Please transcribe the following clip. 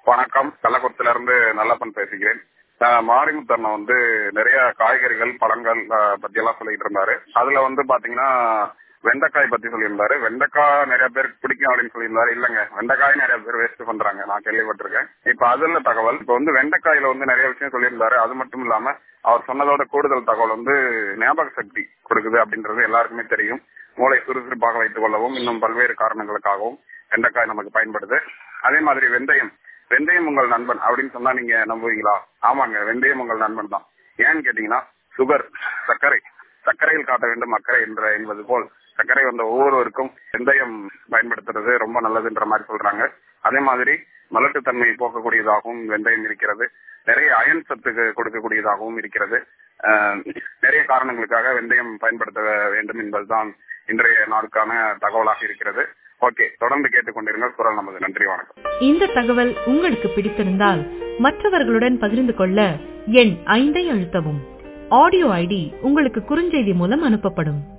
வணக்கம் கள்ளக்குளத்துல இருந்து நல்லப்பன் பேசுகிறேன் ஆஹ் மாரிமுத்தண்ணன் வந்து நிறைய காய்கறிகள் பழங்கள் ஆஹ் பத்தி எல்லாம் சொல்லிட்டு இருந்தாரு அதுல வந்து பாத்தீங்கன்னா வெண்டைக்காய் பத்தி சொல்லியிருந்தாரு வெண்டைக்காய் நிறைய பேருக்கு பிடிக்கும் அப்படின்னு சொல்லியிருந்தாரு இல்லங்க வெண்டைக்காய் நிறைய பேர் வேஸ்ட் பண்றாங்க நான் கேள்விப்பட்டிருக்கேன் இப்ப அதுல தகவல் இப்ப வந்து வெண்டைக்காயில வந்து நிறைய விஷயம் சொல்லியிருந்தாரு அது மட்டும் இல்லாம அவர் சொன்னதோட கூடுதல் தகவல் வந்து ஞாபக சக்தி கொடுக்குது அப்படின்றது எல்லாருக்குமே தெரியும் மூளை சுறுசுறுப்பாக வைத்துக் கொள்ளவும் இன்னும் பல்வேறு காரணங்களுக்காகவும் வெண்டைக்காய் நமக்கு பயன்படுது அதே மாதிரி வெந்தயம் வெந்தயம் உங்கள் நண்பன் அப்படின்னு சொன்னா நீங்க நம்புவீங்களா ஆமாங்க வெந்தயம் உங்கள் நண்பன் தான் ஏன்னு கேட்டீங்கன்னா சுகர் சர்க்கரை சர்க்கரையில் காட்ட வேண்டும் அக்கறை என்ற என்பது போல் சர்க்கரை வந்த ஒவ்வொருவருக்கும் வெந்தயம் பயன்படுத்துறது ரொம்ப நல்லதுன்ற மாதிரி சொல்றாங்க அதே மாதிரி மலட்டுத்தன்மையை போக்கக்கூடியதாகவும் வெந்தயம் இருக்கிறது நிறைய அயன் சத்துக்கு கொடுக்கக்கூடியதாகவும் இருக்கிறது ஆஹ் நிறைய காரணங்களுக்காக வெந்தயம் பயன்படுத்த வேண்டும் என்பதுதான் இன்றைய நாளுக்கான தகவலாக இருக்கிறது ஓகே தொடர்ந்து கேட்டுக்கொண்டிருங்கள் குரல் நமது நன்றி வணக்கம் இந்த தகவல் உங்களுக்கு பிடித்திருந்தால் மற்றவர்களுடன் பகிர்ந்து கொள்ள எண் ஐந்தை அழுத்தவும் ஆடியோ ஐடி உங்களுக்கு குறுஞ்செய்தி மூலம் அனுப்பப்படும்